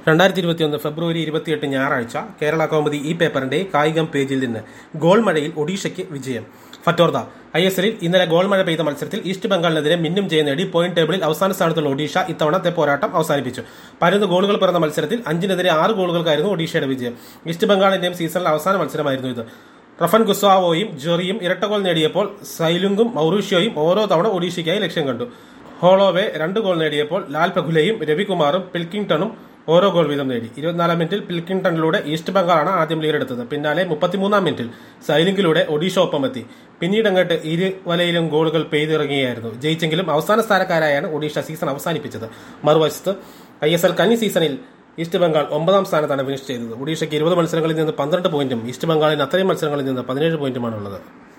രണ്ടായിരത്തി ഇരുപത്തിയൊന്ന് ഫെബ്രുവരി ഇരുപത്തിയെട്ട് ഞായറാഴ്ച കേരള കൗമുദി ഈ പേപ്പറിന്റെ കായികം പേജിൽ നിന്ന് ഗോൾ മഴയിൽ ഒഡീഷയ്ക്ക് വിജയം ഫറ്റോർദ ഐ എസ് എല്ലിൽ ഇന്നലെ ഗോൾ മഴ പെയ്ത മത്സരത്തിൽ ഈസ്റ്റ് ബംഗാളിനെതിരെ മിന്നും ജയം നേടി പോയിന്റ് ടേബിളിൽ അവസാന സ്ഥാനത്തുള്ള ഒഡീഷ ഇത്തവണത്തെ പോരാട്ടം അവസാനിപ്പിച്ചു പതിനൊന്ന് ഗോളുകൾ പിറന്ന മത്സരത്തിൽ അഞ്ചിനെതിരെ ആറ് ഗോളുകൾക്കായിരുന്നു ഒഡീഷയുടെ വിജയം ഈസ്റ്റ് ബംഗാളിന്റെയും സീസണിലെ അവസാന മത്സരമായിരുന്നു ഇത് റഫൻ ഗുസാവോയും ജെറിയും ഇരട്ട ഗോൾ നേടിയപ്പോൾ സൈലുങ്കും മൗറീഷ്യോയും ഓരോ തവണ ഒഡീഷയ്ക്കായി ലക്ഷ്യം കണ്ടു ഹോളോവെ രണ്ട് ഗോൾ നേടിയപ്പോൾ ലാൽ പഖുലയും രവികുമാറും പിൽക്കിംഗ്ടണും ഓരോ ഗോൾ വീതം നേടി ഇരുപത്തിനാലാം മിനിറ്റിൽ പിൽക്കിംഗ്ടണിലൂടെ ഈസ്റ്റ് ബംഗാളാണ് ആദ്യം ലീഡെടുത്തത് പിന്നാലെ മുപ്പത്തിമൂന്നാം മിനിറ്റിൽ സൈലിംഗിലൂടെ ഒഡീഷ ഒപ്പമെത്തി പിന്നീട് അങ്ങോട്ട് ഇരുവലയിലും ഗോളുകൾ പെയ്തിറങ്ങിയായിരുന്നു ജയിച്ചെങ്കിലും അവസാന സ്ഥാനക്കാരായാണ് ഒഡീഷ സീസൺ അവസാനിപ്പിച്ചത് മറുവശത്ത് ഐ എസ് എൽ കന്നി സീസണിൽ ഈസ്റ്റ് ബംഗാൾ ഒമ്പതാം സ്ഥാനത്താണ് ഫിനിഷ് ചെയ്തത് ഒഡീഷയ്ക്ക് ഇരുപത് മത്സരങ്ങളിൽ നിന്ന് പന്ത്രണ്ട് പോയിന്റും ഈസ്റ്റ് ബംഗാളിന് അത്രയും മത്സരങ്ങളിൽ നിന്ന് പതിനേഴ് പോയിന്റുമാണുള്ളത്